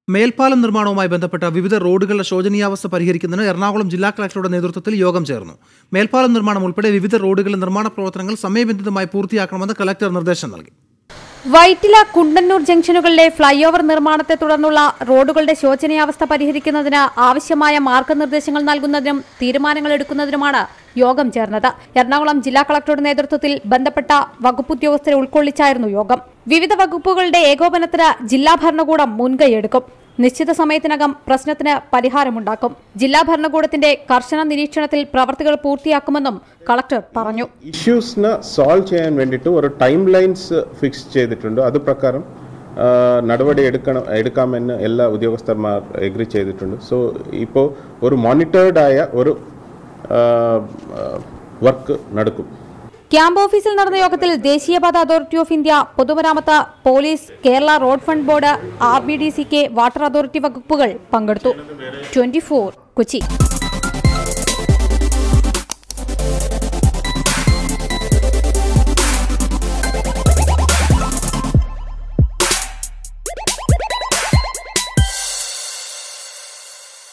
മേൽപ്പാലം നിർമ്മാണവുമായി ബന്ധപ്പെട്ട വിവിധ റോഡുകളുടെ ശോചനീയാവസ്ഥ പരിഹരിക്കുന്നതിന് എറണാകുളം ജില്ലാ കളക്ടറുടെ നേതൃത്വത്തിൽ യോഗം ചേർന്നു മേൽപ്പാലം നിർമ്മാണം ഉൾപ്പെടെ വിവിധ റോഡുകളുടെ നിർമ്മാണ പ്രവർത്തനങ്ങൾ സമയബന്ധിതമായി പൂർത്തിയാക്കണമെന്ന് കളക്ടർ നിർദ്ദേശം നൽകി വൈറ്റില കുണ്ടന്നൂർ ജംഗ്ഷനുകളിലെ ഫ്ളൈ ഓവർ നിർമ്മാണത്തെ തുടർന്നുള്ള റോഡുകളുടെ ശോചനീയാവസ്ഥ പരിഹരിക്കുന്നതിന് ആവശ്യമായ മാർഗനിർദ്ദേശങ്ങൾ നൽകുന്നതിനും തീരുമാനങ്ങൾ എടുക്കുന്നതിനുമാണ് യോഗം ചേർന്നത് എറണാകുളം ജില്ലാ കളക്ടറുടെ നേതൃത്വത്തിൽ ബന്ധപ്പെട്ട വകുപ്പ് ഉദ്യോഗസ്ഥരെ ഉൾക്കൊള്ളിച്ചായിരുന്നു യോഗം വിവിധ വകുപ്പുകളുടെ ഏകോപനത്തിന് ജില്ലാ ഭരണകൂടം മുൻകൈയെടുക്കും നിശ്ചിത സമയത്തിനകം പ്രശ്നത്തിന് പരിഹാരമുണ്ടാക്കും ജില്ലാ ഭരണകൂടത്തിന്റെ കർശന നിരീക്ഷണത്തിൽ പ്രവർത്തികൾ പൂർത്തിയാക്കുമെന്നും കളക്ടർ പറഞ്ഞു ഇഷ്യൂസിന് സോൾവ് ചെയ്യാൻ വേണ്ടിയിട്ട് ഒരു ടൈം ലൈൻസ് ഫിക്സ് ചെയ്തിട്ടുണ്ട് അത് പ്രകാരം ആ, നടപടി എടുക്കണം എടുക്കാമെന്ന് എല്ലാ ഉദ്യോഗസ്ഥന്മാർ എഗ്രി ചെയ്തിട്ടുണ്ട് സോ ഇപ്പോൾ ഒരു മോണിറ്റേർഡ് ആയ ഒരു വർക്ക് നടക്കും ക്യാമ്പ് ഓഫീസിൽ നടന്ന യോഗത്തിൽ ദേശീയപാത അതോറിറ്റി ഓഫ് ഇന്ത്യ പൊതുമരാമത്ത് police Kerala road fund board R B D C K water authority വകുപ്പുകൾ പങ്കെടുത്തു ട്വന്റി കൊച്ചി